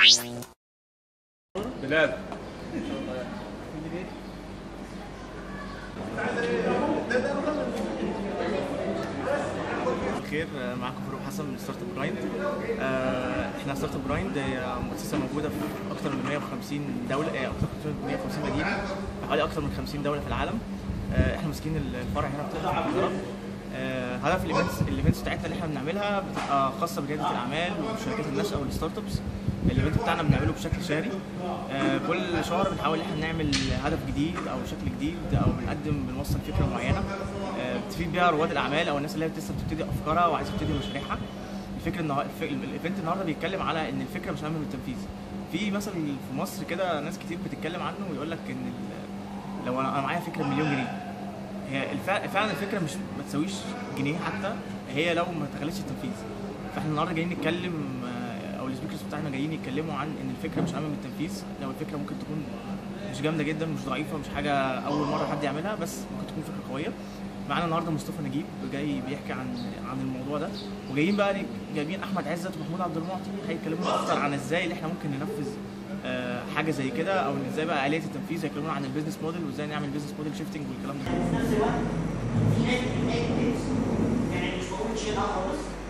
بلال الخير آه، معاكم فاروق حسن من ستارت اب برايند آه، احنا ستارت اب برايند هي مؤسسه موجوده في اكثر من 150 دوله آه، اكثر من 150 مدينه في حوالي اكثر من 50 دوله في العالم آه، احنا ماسكين الفرع هنا في القاهره آه، هدف الايفنتس الايفنتس بتاعتنا اللي احنا بنعملها بتبقى خاصه برياده الاعمال وشركات النشأ والستارت ابس الايفنت بتاعنا بنعمله بشكل شهري آه، كل شهر بنحاول ان احنا نعمل هدف جديد او شكل جديد او بنقدم بنوصل فكره معينه آه، بتفيد بيها رواد الاعمال او الناس اللي هي لسه بتبتدي افكارها وعايزه تبتدي مشاريعها الفكره النهار... الف- الايفنت النهارده بيتكلم على ان الفكره مش اهم من التنفيذ في مثل في مصر كده ناس كتير بتتكلم عنه ويقول لك ان ال- لو انا أنا معايا فكره بمليون جنيه هي الفع... فعلا الفكره مش ما تساويش جنيه حتى هي لو ما تخلتش التنفيذ فاحنا النهارده جايين نتكلم آه، او السبيكرز بتاعنا جايين يتكلموا عن ان الفكره مش اهم من التنفيذ لو الفكره ممكن تكون مش جامده جدا مش ضعيفه مش حاجه اول مره حد يعملها بس ممكن تكون فكره قويه معانا النهارده مصطفى نجيب جاي بيحكي عن عن الموضوع ده وجايين بقى جايبين احمد عزت ومحمود عبد المعطي هيتكلمونا اكتر عن ازاي اللي احنا ممكن ننفذ آه، حاجه زي كده او إن ازاي بقى اليه التنفيذ هيكلمونا عن البيزنس موديل وازاي نعمل بيزنس موديل شيفتنج والكلام ده في نفس الوقت في ناس بتلاقي تيبس يعني مش بقول تشيلها خالص